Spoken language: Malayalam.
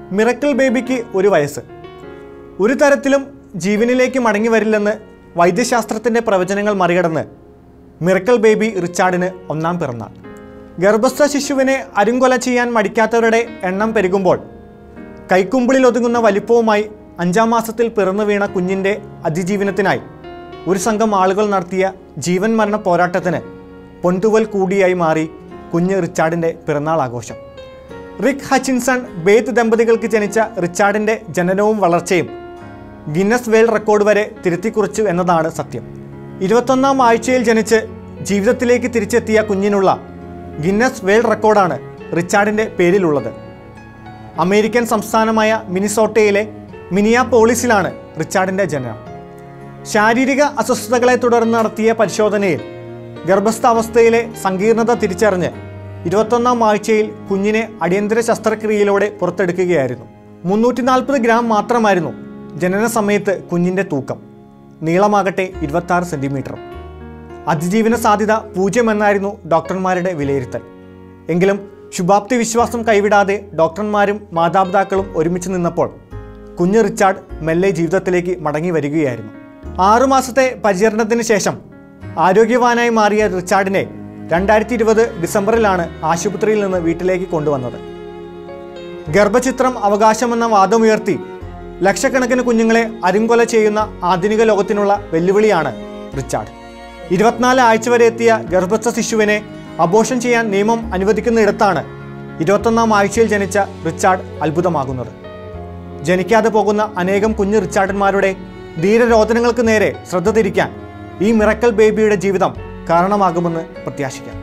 മിറക്കിൾ ബേബിക്ക് ഒരു വയസ്സ് ഒരു തരത്തിലും ജീവനിലേക്ക് മടങ്ങി വരില്ലെന്ന് വൈദ്യശാസ്ത്രത്തിൻ്റെ പ്രവചനങ്ങൾ മറികടന്ന് മിറക്കിൾ ബേബി റിച്ചാർഡിന് ഒന്നാം പിറന്നാൾ ഗർഭസ്ഥ ശിശുവിനെ അരുങ്കൊല ചെയ്യാൻ മടിക്കാത്തവരുടെ എണ്ണം പെരുകുമ്പോൾ കൈക്കുമ്പിളിൽ ഒതുങ്ങുന്ന വലിപ്പവുമായി അഞ്ചാം മാസത്തിൽ പിറന്നു വീണ കുഞ്ഞിൻ്റെ അതിജീവനത്തിനായി ഒരു സംഘം ആളുകൾ നടത്തിയ ജീവൻ മരണ പോരാട്ടത്തിന് പൊൻതുവൽ കൂടിയായി മാറി കുഞ്ഞ് റിച്ചാർഡിൻ്റെ പിറന്നാൾ ആഘോഷം റിക് ഹച്ചിൻസൺ ബേത്ത് ദമ്പതികൾക്ക് ജനിച്ച റിച്ചാർഡിൻ്റെ ജനനവും വളർച്ചയും ഗിന്നസ് വേൾഡ് റെക്കോർഡ് വരെ തിരുത്തിക്കുറിച്ചു എന്നതാണ് സത്യം ഇരുപത്തൊന്നാം ആഴ്ചയിൽ ജനിച്ച് ജീവിതത്തിലേക്ക് തിരിച്ചെത്തിയ കുഞ്ഞിനുള്ള ഗിന്നസ് വേൾഡ് റെക്കോർഡാണ് റിച്ചാർഡിൻ്റെ പേരിലുള്ളത് അമേരിക്കൻ സംസ്ഥാനമായ മിനിസോട്ടയിലെ മിനിയാപോളിസിലാണ് റിച്ചാർഡിൻ്റെ ജനനം ശാരീരിക അസ്വസ്ഥതകളെ തുടർന്ന് നടത്തിയ പരിശോധനയിൽ ഗർഭസ്ഥാവസ്ഥയിലെ സങ്കീർണത തിരിച്ചറിഞ്ഞ് ഇരുപത്തൊന്നാം ആഴ്ചയിൽ കുഞ്ഞിനെ അടിയന്തര ശസ്ത്രക്രിയയിലൂടെ പുറത്തെടുക്കുകയായിരുന്നു മുന്നൂറ്റി നാൽപ്പത് ഗ്രാം മാത്രമായിരുന്നു ജനന സമയത്ത് കുഞ്ഞിൻ്റെ തൂക്കം നീളമാകട്ടെ ഇരുപത്താറ് സെൻറ്റിമീറ്റർ അതിജീവന സാധ്യത പൂജ്യമെന്നായിരുന്നു ഡോക്ടർമാരുടെ വിലയിരുത്തൽ എങ്കിലും ശുഭാപ്തി വിശ്വാസം കൈവിടാതെ ഡോക്ടർമാരും മാതാപിതാക്കളും ഒരുമിച്ച് നിന്നപ്പോൾ കുഞ്ഞ് റിച്ചാർഡ് മെല്ലെ ജീവിതത്തിലേക്ക് മടങ്ങി വരികയായിരുന്നു ആറുമാസത്തെ പരിചരണത്തിന് ശേഷം ആരോഗ്യവാനായി മാറിയ റിച്ചാർഡിനെ രണ്ടായിരത്തി ഇരുപത് ഡിസംബറിലാണ് ആശുപത്രിയിൽ നിന്ന് വീട്ടിലേക്ക് കൊണ്ടുവന്നത് ഗർഭചിത്രം അവകാശമെന്ന വാദമുയർത്തി ലക്ഷക്കണക്കിന് കുഞ്ഞുങ്ങളെ അരുങ്കൊല ചെയ്യുന്ന ആധുനിക ലോകത്തിനുള്ള വെല്ലുവിളിയാണ് റിച്ചാർഡ് ഇരുപത്തിനാല് ആഴ്ച വരെ എത്തിയ ഗർഭസ്ഥ ശിശുവിനെ അബോഷൻ ചെയ്യാൻ നിയമം അനുവദിക്കുന്നിടത്താണ് ഇരുപത്തൊന്നാം ആഴ്ചയിൽ ജനിച്ച റിച്ചാർഡ് അത്ഭുതമാകുന്നത് ജനിക്കാതെ പോകുന്ന അനേകം കുഞ്ഞു റിച്ചാർഡന്മാരുടെ ധീരരോധനങ്ങൾക്ക് നേരെ ശ്രദ്ധ തിരിക്കാൻ ഈ മിറക്കൽ ബേബിയുടെ ജീവിതം കാരണമാകുമെന്ന് പ്രത്യാശിക്കാം